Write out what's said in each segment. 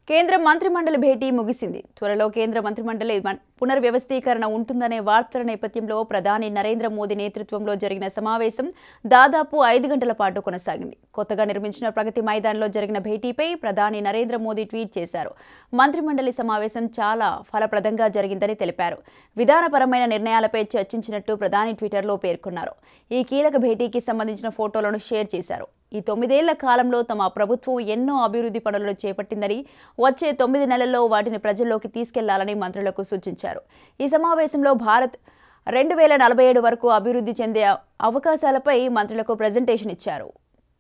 కేంద్ర మంత్రిమండలి భేటీ ముగిసింది త్వరలో కేంద్ర మంత్రిమండలి మన్- పునర్వ్యవస్థీకరణ ఉంటుందనే వార్తల నేపథ్యంలో ప్రధాని నరేంద్ర మోదీ నేతృత్వంలో జరిగిన సమావేశం దాదాపు ఐదు గంటల పాటు కొనసాగింది కొత్తగా నిర్మించిన ప్రగతి మైదాన్లో జరిగిన భేటీపై ప్రధాని నరేంద్ర మోదీ ట్వీట్ చేశారు మంత్రిమండలి సమావేశం చాలా ఫలప్రదంగా జరిగిందని తెలిపారు విధానపరమైన నిర్ణయాలపై చర్చించినట్టు ప్రధాని ట్విట్టర్లో పేర్కొన్నారు ఈ కీలక భేటీకి సంబంధించిన ఫోటోలను షేర్ చేశారు ఈ తొమ్మిదేళ్ల కాలంలో తమ ప్రభుత్వం ఎన్నో అభివృద్ధి పనులను చేపట్టిందని వచ్చే తొమ్మిది నెలల్లో వాటిని ప్రజల్లోకి తీసుకెళ్లాలని మంత్రులకు సూచించారు ఈ సమావేశంలో భారత్ రెండు వేల నలభై ఏడు వరకు అభివృద్ధి చెందే అవకాశాలపై మంత్రులకు ప్రజెంటేషన్ ఇచ్చారు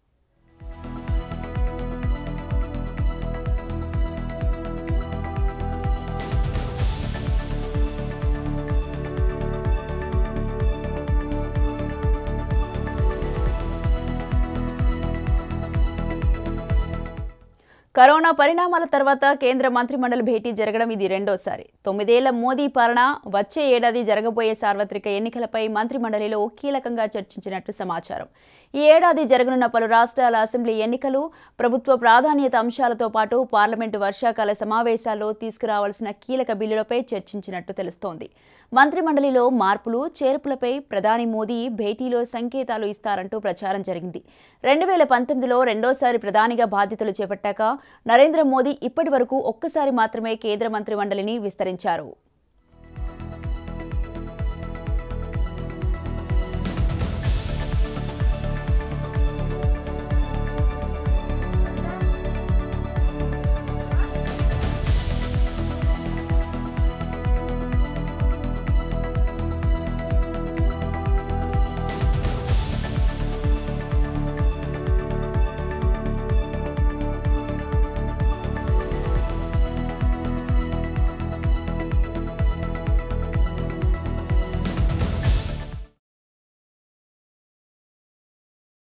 కరోనా పరిణామాల తర్వాత కేంద్ర మంత్రిమండలి భేటీ జరగడం ఇది రెండోసారి తొమ్మిదేళ్ల మోదీ పాలన వచ్చే ఏడాది జరగబోయే సార్వత్రిక ఎన్నికలపై మంత్రిమండలిలో కీలకంగా చర్చించినట్టు సమాచారం ఈ ఏడాది జరగనున్న పలు రాష్ట్రాల అసెంబ్లీ ఎన్నికలు ప్రభుత్వ ప్రాధాన్యత అంశాలతో పాటు పార్లమెంటు వర్షాకాల సమావేశాల్లో తీసుకురావాల్సిన కీలక బిల్లులపై చర్చించినట్టు తెలుస్తోంది మంత్రిమండలిలో మార్పులు చేర్పులపై ప్రధాని మోదీ భేటీలో సంకేతాలు ఇస్తారంటూ ప్రచారం జరిగింది రెండు వేల పంతొమ్మిదిలో రెండోసారి ప్రధానిగా బాధ్యతలు చేపట్టాక నరేంద్ర మోదీ ఇప్పటి వరకు ఒక్కసారి మాత్రమే కేంద్ర మంత్రిమండలిని విస్తరించారు